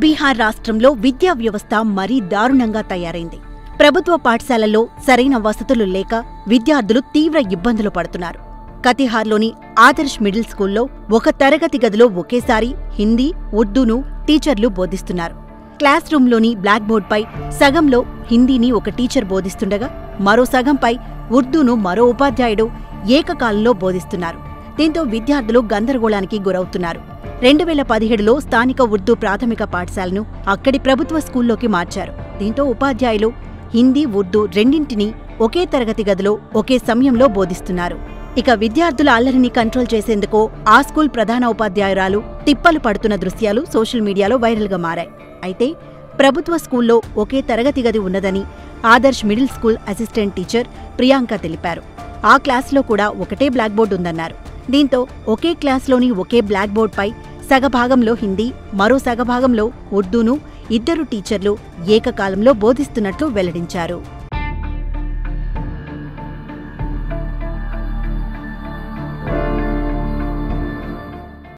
బీహార్ రాష్ట్రంలో విద్యా వ్యవస్థ మరీ దారుణంగా తయారైంది ప్రభుత్వ పాఠశాలల్లో సరైన వసతులు లేక విద్యార్థులు తీవ్ర ఇబ్బందులు పడుతున్నారు కతిహార్లోని ఆదర్శ్ మిడిల్ స్కూల్లో ఒక తరగతి గదిలో ఒకేసారి హిందీ ఉర్దూను టీచర్లు బోధిస్తున్నారు క్లాస్ రూంలోని బ్లాక్ బోర్డ్పై సగంలో హిందీని ఒక టీచర్ బోధిస్తుండగా మరో సగంపై ఉర్దూను మరో ఉపాధ్యాయుడు ఏకకాలంలో బోధిస్తున్నారు దీంతో విద్యార్థులు గందరగోళానికి గురవుతున్నారు రెండు వేల పదిహేడులో స్థానిక ఉర్దూ ప్రాథమిక పాఠశాలను అక్కడి ప్రభుత్వ స్కూల్లోకి మార్చారు దీంతో ఉపాధ్యాయులు హిందీ ఉర్దూ రెండింటినీ ఒకే తరగతి గదిలో ఒకే సమయంలో బోధిస్తున్నారు ఇక విద్యార్థుల అల్లరిని కంట్రోల్ చేసేందుకు ఆ స్కూల్ ప్రధాన ఉపాధ్యాయురాలు తిప్పలు పడుతున్న దృశ్యాలు సోషల్ మీడియాలో వైరల్గా మారాయి అయితే ప్రభుత్వ స్కూల్లో ఒకే తరగతి గది ఉన్నదని Adarsh middle school assistant teacher Priyanka తెలిపారు ఆ క్లాస్లో కూడా ఒకటే బ్లాక్ బోర్డు ఉందన్నారు దీంతో ఒకే క్లాస్లోని ఒకే బ్లాక్ బోర్డ్పై సగభాగంలో హిందీ మరో సగభాగంలో ఉర్దూను ఇద్దరు టీచర్లు ఏకకాలంలో బోధిస్తున్నట్లు వెల్లడించారు